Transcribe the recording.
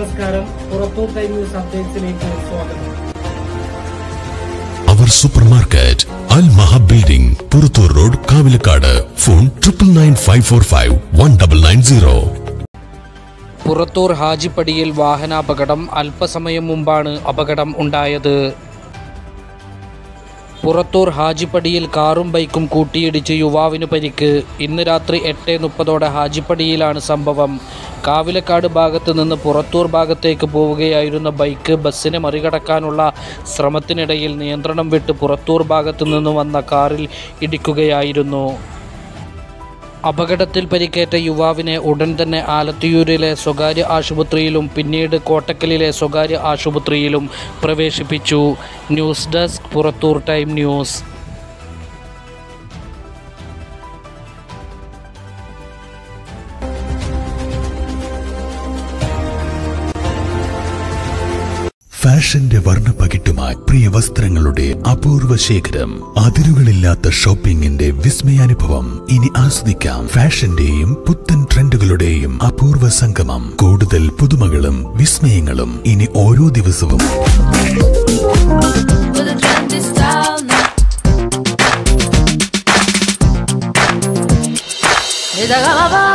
നമസ്കാരം Purathur time news അപ്ഡേറ്റ്സിലേക്ക് സ്വാഗതം our super market Al Maha building Purathur road Kavilakkad phone triple nine five four five one double nine zero Purathur ഹാജിപ്പടിയിൽ വാഹനാപകടം അല്പസമയം മുമ്പാണ് അപകടം ഉണ്ടായത് പുറത്തൂർ ഹാജിപ്പടിയിൽ കാറും ബൈക്കും കൂട്ടിയിടിച്ച് യുവാവിന് പരിക്ക് ഇന്ന് രാത്രി എട്ട് മുപ്പതോടെ ഹാജിപ്പടിയിലാണ് സംഭവം കാവിലക്കാട് ഭാഗത്ത് നിന്ന് പുറത്തൂർ ഭാഗത്തേക്ക് പോവുകയായിരുന്ന ബൈക്ക് ബസ്സിനെ മറികടക്കാനുള്ള ശ്രമത്തിനിടയിൽ നിയന്ത്രണം വിട്ട് പുറത്തൂർ ഭാഗത്തു നിന്ന് വന്ന കാറിൽ ഇടിക്കുകയായിരുന്നു അപകടത്തിൽ പരിക്കേറ്റ യുവാവിനെ ഉടൻ തന്നെ ആലത്തിയൂരിലെ സ്വകാര്യ ആശുപത്രിയിലും പിന്നീട് കോട്ടക്കലിലെ സ്വകാര്യ ആശുപത്രിയിലും പ്രവേശിപ്പിച്ചു news desk Purathur time news ഫാഷന്റെ വർണ്ണപ്പകിട്ടുമായി പ്രിയ വസ്ത്രങ്ങളുടെ അപൂർവ ശേഖരം അതിരുകളില്ലാത്ത ഷോപ്പിംഗിന്റെ വിസ്മയാനുഭവം ഇനി ആസ്വദിക്കാം ഫാഷന്റെയും പുത്തൻ ട്രെൻഡുകളുടെയും അപൂർവ സംഗമം കൂടുതൽ പുതുമകളും വിസ്മയങ്ങളും ഇനി ഓരോ ദിവസവും with a trendy style now. Nida galaba